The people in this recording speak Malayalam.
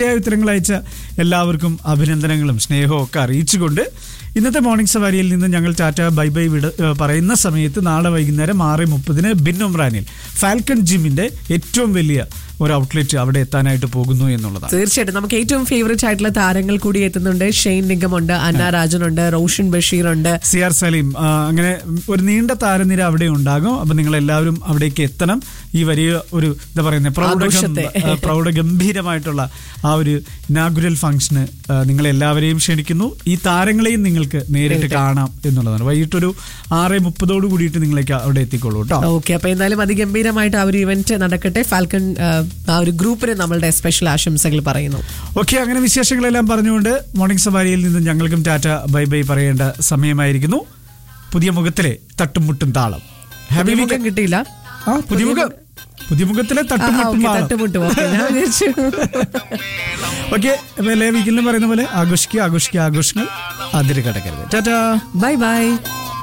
ശരിയായ ഉത്തരങ്ങൾ അയച്ച എല്ലാവർക്കും അഭിനന്ദനങ്ങളും സ്നേഹവും ഒക്കെ അറിയിച്ചുകൊണ്ട് ഇന്നത്തെ മോർണിംഗ് സവാരിയിൽ നിന്ന് ഞങ്ങൾ ടാറ്റ ബൈ ബൈ വിട ഏഹ് പറയുന്ന സമയത്ത് നാളെ വൈകുന്നേരം ആറ് മുപ്പതിന് ബിൻ ഒമ്രാനിൽ ഫാൽക്കൺ ജിമ്മിന്റെ ഏറ്റവും വലിയ ഒരു ഔട്ട്ലെറ്റ് അവിടെ എത്താനായിട്ട് പോകുന്നു എന്നുള്ളതാണ് തീർച്ചയായിട്ടും നമുക്ക് ഏറ്റവും ഫേവറേറ്റ് ആയിട്ടുള്ള താരങ്ങൾ കൂടി എത്തുന്നുണ്ട് ഷെയ്ൻ നിഗമുണ്ട് അന്ന രാജനുണ്ട് റോഷൻ ബഷീർ ഉണ്ട് സി ആർ സലീം ആ, അങ്ങനെ ഒരു നീണ്ട താരനിര അവിടെ ഉണ്ടാകും അപ്പൊ നിങ്ങൾ എല്ലാവരും അവിടേക്ക് എത്തണം ഈ വലിയ ഒരു എന്താ പറയുന്നത് ആഘോഷത്തെ. പ്രൗഢ പ്രൗഢഗംഭീരമായിട്ടുള്ള ആ ഒരു ഇനാഗുരൽ ഫംഗ്ഷന് നിങ്ങൾ എല്ലാവരെയും ക്ഷണിക്കുന്നു ഈ താരങ്ങളെയും നിങ്ങൾക്ക് നേരിട്ട് കാണാം എന്നുള്ളതാണ് വൈകിട്ടൊരു ആറ് മുപ്പതോട് കൂടിയിട്ട് നിങ്ങളേക്ക് അവിടെ എത്തിക്കോളൂ കേട്ടോ ഓക്കെ അപ്പൊ എന്തായാലും അതിഗംഭീരമായിട്ട് ആ ഒരു ഇവന്റ് നടക്കട്ടെ ഫാൽക്കൺ ആ, ആ ഒരു ഗ്രൂപ്പിന് നമ്മളുടെ സ്പെഷ്യൽ ആശംസകൾ പറയുന്നു ഓക്കെ അങ്ങനെ വിശേഷങ്ങളെല്ലാം പറഞ്ഞുകൊണ്ട് മോർണിംഗ് സവാരിയിൽ നിന്നും ഞങ്ങൾക്കും ടാറ്റ ബൈ ബൈ പറയേണ്ട സമയമായിരിക്കുന്നു പുതിയ മുഖത്തിലെ തട്ടും മുട്ടും താളം ഹാപ്പി മുഖം വീക്കെൻഡ് കിട്ടിയില്ല ആ പുതിയ മുഖം പുതിയ മുഖത്തിലെ ആ, തട്ടും ആ, മുട്ടും okay, താളം തട്ടുമുട്ടും ഓക്കെ ഞാൻ വിചാരിച്ചു ഓക്കെ എല്ലാ വീക്കിലും പറയുന്ന പോലെ ആഘോഷിക്കുക ആഘോഷിക്കുക ആഘോഷങ്ങൾ അതിര് കിടക്കരുത് ടാറ്റാ ബൈ ബൈ